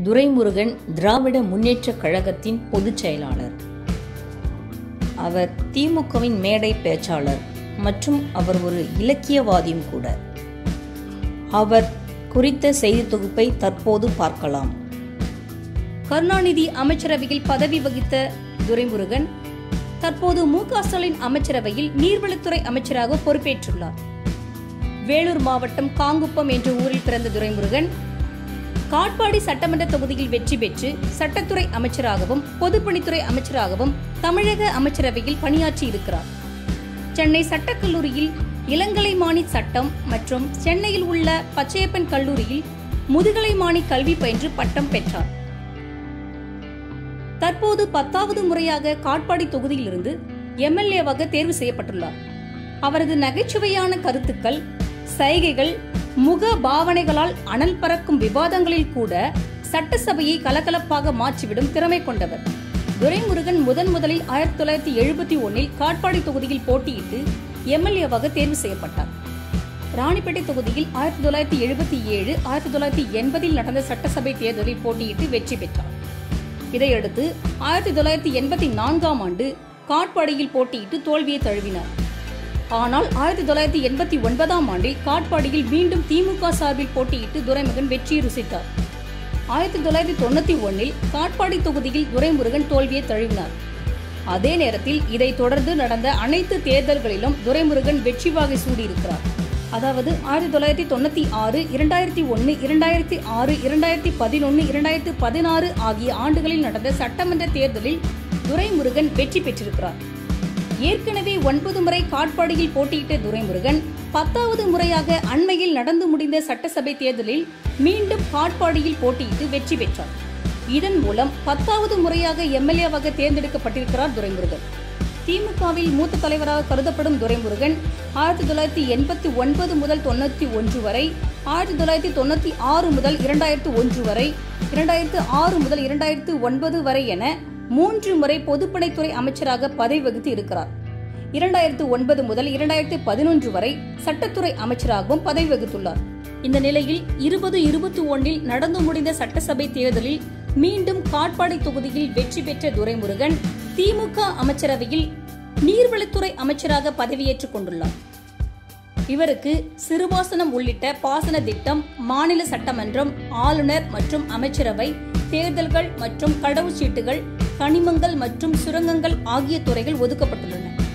துரைமுருகன் திராவிட முன்னேற்றக் கழகத்தின் பொதுச் செயலாளர் அவர் திமுகவின் மேடை பேச்சாளர் மற்றும் அவர் ஒரு இலக்கியவாதியும் கூட அவர் குறித்த செய்தி தொகுப்பை தற்போது பார்க்கலாம் கருணாநிதி அமைச்சரவையில் பதவி வகித்த துரைமுருகன் தற்போது மு க ஸ்டாலின் அமைச்சரவையில் நீர்வளத்துறை அமைச்சராக பொறுப்பேற்றுள்ளார் வேலூர் மாவட்டம் காங்குப்பம் என்ற ஊரில் பிறந்த துரைமுருகன் காட்பாடி சட்டமன்ற தொகுதியில் வெற்றி பெற்று சட்டத்துறை அமைச்சராகவும் பொதுப்பணித்துறை அமைச்சராகவும் தமிழக அமைச்சரவையில் பணியாற்றி இருக்கிறார் சென்னை சட்டக்கல்லூரியில் இளங்கலைமானி சட்டம் மற்றும் சென்னையில் உள்ள பச்சையப்பன் கல்லூரியில் முதுகலைமானி கல்வி பயின்று பட்டம் பெற்றார் தற்போது பத்தாவது முறையாக காட்பாடி தொகுதியிலிருந்து எம்எல்ஏவாக தேர்வு செய்யப்பட்டுள்ளார் அவரது நகைச்சுவையான கருத்துக்கள் சைகைகள் முக பாவனைகளால் அனல் பறக்கும் விவாதங்களில் கூட சட்டசபையை கலகலப்பாக மாற்றிவிடும் திறமை கொண்டவர் துரைமுருகன் முதன் முதலில் ஆயிரத்தி தொள்ளாயிரத்தி எழுபத்தி ஒன்னில் காட்பாடி தொகுதியில் போட்டியிட்டு எம்எல்ஏவாக தேர்வு செய்யப்பட்டார் ராணிப்பேட்டை தொகுதியில் ஆயிரத்தி தொள்ளாயிரத்தி எழுபத்தி ஏழு ஆயிரத்தி தொள்ளாயிரத்தி எண்பதில் நடந்த சட்டசபை தேர்தலில் போட்டியிட்டு வெற்றி பெற்றார் இதையடுத்து ஆயிரத்தி தொள்ளாயிரத்தி எண்பத்தி நான்காம் ஆண்டு காட்பாடியில் போட்டியிட்டு தோல்வியை தழுவினார் ஆனால் ஆயிரத்தி தொள்ளாயிரத்தி எண்பத்தி ஒன்பதாம் ஆண்டில் காட்பாடியில் மீண்டும் திமுக சார்பில் போட்டியிட்டு துரைமுருகன் வெற்றியை ருசித்தார் ஆயிரத்தி தொள்ளாயிரத்தி தொண்ணூத்தி ஒன்னில் காட்பாடி தொகுதியில் துரைமுருகன் தோல்வியை தழுவினார் அதே நேரத்தில் இதைத் தொடர்ந்து நடந்த அனைத்து தேர்தல்களிலும் துரைமுருகன் வெற்றி வாகை சூடியிருக்கிறார் அதாவது ஆயிரத்தி தொள்ளாயிரத்தி தொண்ணூத்தி ஆறு இரண்டாயிரத்தி ஒன்னு இரண்டாயிரத்தி ஆறு இரண்டாயிரத்தி பதினொன்னு இரண்டாயிரத்தி பதினாறு ஆகிய ஆண்டுகளில் நடந்த சட்டமன்ற தேர்தலில் துரைமுருகன் வெற்றி பெற்றிருக்கிறார் ஏற்கனவே ஒன்பது முறை காட்பாடியில் போட்டியிட்ட துரைமுருகன் பத்தாவது முறையாக அண்மையில் நடந்து முடிந்த சட்டசபை தேர்தலில் மீண்டும் காட்பாடியில் போட்டியிட்டு வெற்றி பெற்றார் இதன் மூலம் பத்தாவது முறையாக எம்எல்ஏவாக தேர்ந்தெடுக்கப்பட்டிருக்கிறார் துரைமுருகன் திமுகவில் மூத்த தலைவராக கருதப்படும் துரைமுருகன் ஆயிரத்தி தொள்ளாயிரத்தி எண்பத்தி ஒன்பது முதல் தொண்ணூத்தி ஒன்று வரை ஆயிரத்தி தொள்ளாயிரத்தி தொண்ணூத்தி ஆறு முதல் இரண்டாயிரத்து ஒன்று வரை இரண்டாயிரத்து ஆறு முதல் இரண்டாயிரத்து ஒன்பது வரை என மூன்று முறை பொதுப்பணித்துறை அமைச்சராக பதவி வகித்து இருக்கிறார் இரண்டாயிரத்து ஒன்பது முதல் இரண்டாயிரத்து பதினொன்று வரை சட்டத்துறை அமைச்சராகவும் பதவி வகித்துள்ளார் இந்த நிலையில் இருபது இருபத்தி ஒன்றில் நடந்து முடிந்த சட்டசபை தேர்தலில் மீண்டும் காட்பாடி தொகுதியில் வெற்றி பெற்ற துரைமுருகன் திமுக அமைச்சரவையில் நீர்வளத்துறை அமைச்சராக பதவியேற்றுக் கொண்டுள்ளார் இவருக்கு சிறுபாசனம் உள்ளிட்ட பாசன திட்டம் மாநில சட்டமன்றம் ஆளுநர் மற்றும் அமைச்சரவை தேர்தல்கள் மற்றும் கடவுச்சீட்டுகள் கனிமங்கள் மற்றும் சுரங்கங்கள் ஆகிய துறைகள் ஒதுக்கப்பட்டுள்ளன